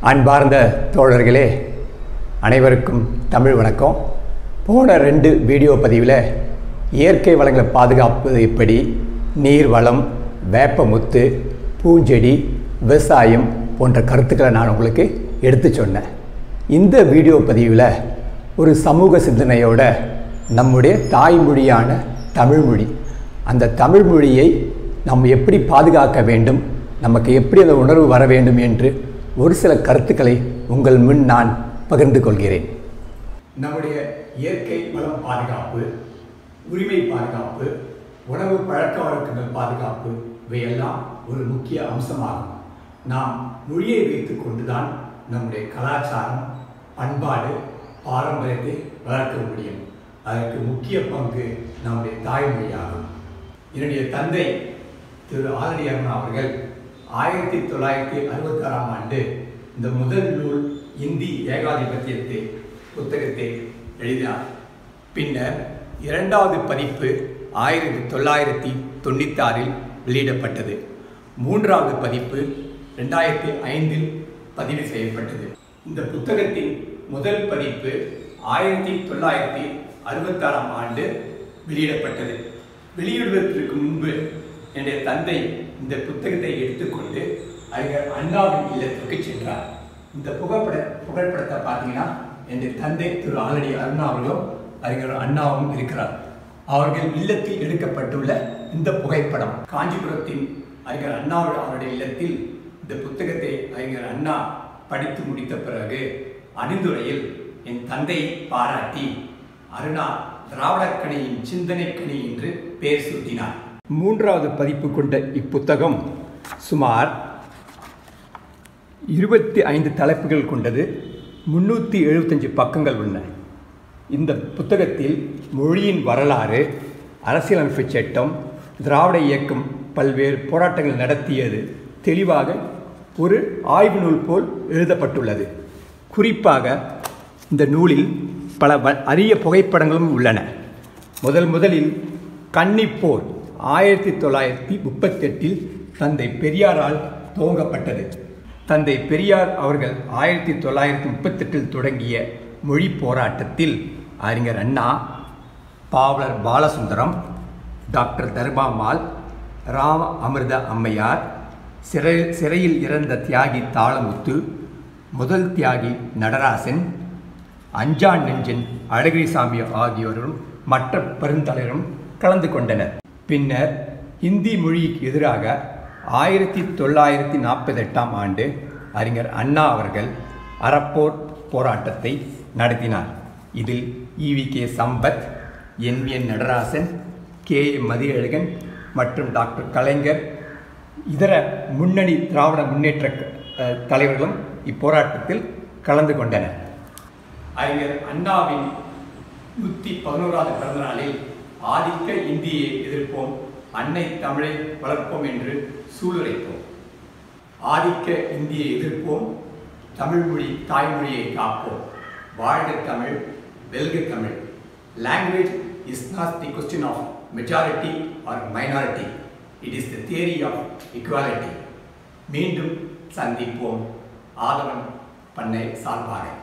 அன்பார்ந்த தோழர்களே அனைவருக்கும் தமிழ் வணக்கம் போன ரெண்டு வீடியோ பதிவில் இயற்கை வளங்களை பாதுகாப்பது எப்படி நீர் வளம் வேப்பமுத்து பூஞ்செடி விவசாயம் போன்ற கருத்துக்களை நான் உங்களுக்கு எடுத்து சொன்னேன் இந்த வீடியோ பதிவில் ஒரு சமூக சிந்தனையோட நம்முடைய தாய்மொழியான தமிழ்மொழி அந்த தமிழ்மொழியை நாம் எப்படி பாதுகாக்க வேண்டும் நமக்கு எப்படி அந்த உணர்வு வர வேண்டும் என்று ஒரு சில கருத்துக்களை உங்கள் முன் நான் பகிர்ந்து கொள்கிறேன் நம்முடைய இயற்கை வளம் பாதுகாப்பு உரிமை பாதுகாப்பு உணவு பழக்க வழக்கங்கள் பாதுகாப்பு இவையெல்லாம் ஒரு முக்கிய அம்சமாகும் நாம் மொழியை வைத்துக் கொண்டுதான் நம்முடைய கலாச்சாரம் பண்பாடு பாரம்பரியத்தை வளர்க்க முடியும் அதற்கு முக்கிய பங்கு நம்முடைய தாய்மொழியாகும் என்னுடைய தந்தை திரு ஆலடி அருணா அவர்கள் ஆயிரத்தி தொள்ளாயிரத்தி அறுபத்தாறாம் ஆண்டு இந்த முதல் நூல் இந்தி ஏகாதிபத்தியத்தை புத்தகத்தை எழுதினார் பின்னர் இரண்டாவது பதிப்பு ஆயிரத்தி தொள்ளாயிரத்தி தொண்ணூத்தாறில் வெளியிடப்பட்டது மூன்றாவது பதிப்பு ரெண்டாயிரத்தி ஐந்தில் பதிவு செய்யப்பட்டது இந்த புத்தகத்தின் முதல் பதிப்பு ஆயிரத்தி தொள்ளாயிரத்தி அறுபத்தாறாம் ஆண்டு வெளியிடப்பட்டது வெளியிடுவதற்கு முன்பு என்னுடைய தந்தை இந்த புத்தகத்தை எடுத்துக்கொண்டு அறிஞர் அண்ணாவின் இல்லத்திற்கு சென்றார் இந்த புகைப்பட புகைப்படத்தை பார்த்தீங்கன்னா என்னுடைய தந்தை திரு ஆலடி அருணா அவர்களும் அறிஞர் அண்ணாவும் இருக்கிறார் அவர்கள் இல்லத்தில் எடுக்கப்பட்டுள்ள இந்த புகைப்படம் காஞ்சிபுரத்தின் அறிஞர் அண்ணா அவருடைய இல்லத்தில் இந்த புத்தகத்தை அறிஞர் அண்ணா படித்து முடித்த பிறகு அணிந்துரையில் என் தந்தையை பாராட்டி அருணா திராவிடக்கணியின் சிந்தனைக்கணி என்று பெயர் சூட்டினார் மூன்றாவது பதிப்பு கொண்ட இப்புத்தகம் சுமார் இருபத்தி ஐந்து தலைப்புகள் கொண்டது முன்னூற்றி எழுபத்தஞ்சு பக்கங்கள் உள்ளன இந்த புத்தகத்தில் மொழியின் வரலாறு அரசியலமைப்பு சட்டம் திராவிட இயக்கம் பல்வேறு போராட்டங்கள் நடத்தியது தெளிவாக ஒரு ஆய்வு நூல் போல் எழுதப்பட்டுள்ளது குறிப்பாக இந்த நூலில் பல வ அரிய புகைப்படங்களும் உள்ளன முதல் முதலில் கன்னிப்போர் ஆயிரத்தி தொள்ளாயிரத்தி முப்பத்தெட்டில் தந்தை பெரியாரால் துவங்கப்பட்டது தந்தை பெரியார் அவர்கள் ஆயிரத்தி தொள்ளாயிரத்தி முப்பத்தெட்டில் தொடங்கிய மொழி போராட்டத்தில் அறிஞர் அண்ணா பாவலர் பாலசுந்தரம் டாக்டர் தர்பாமால் ராம அமிர்த அம்மையார் சிறை சிறையில் இறந்த தியாகி தாளமுத்து முதல் தியாகி நடராசன் அஞ்சான் நெஞ்சன் அழகிரிசாமி ஆகியோரும் மற்ற பெருந்தலைவரும் கலந்து கொண்டனர் பின்னர் இந்தி மொழிக்கு எதிராக ஆயிரத்தி தொள்ளாயிரத்தி நாற்பத்தி எட்டாம் ஆண்டு அறிஞர் அண்ணா அவர்கள் அறப்போர் போராட்டத்தை நடத்தினார் இதில் E V K Sampath N V N Natarajan K A Mathiyazhagan மற்றும் டாக்டர் கலைஞர் இதர முன்னணி திராவிட முன்னேற்ற அஹ், தலைவர்களும் இப்போராட்டத்தில் கலந்து கொண்டனர் அறிஞர் அண்ணாவின் நூற்றி பதினோராவது பிறந்த நாளில் ஆதிக்க இந்தியை எதிர்ப்போம் அன்னை தமிழை வளர்ப்போம் என்று சூளுரைப்போம் ஆதிக்க இந்தியை எதிர்ப்போம் தமிழ்மொழி தாய்மொழியை காப்போம் வாழ்க தமிழ் வெல்க Tamil language is not the question of majority or minority it is the theory of equality மீண்டும் சந்திப்போம் ஆதவன் பண்ணை சார்பாக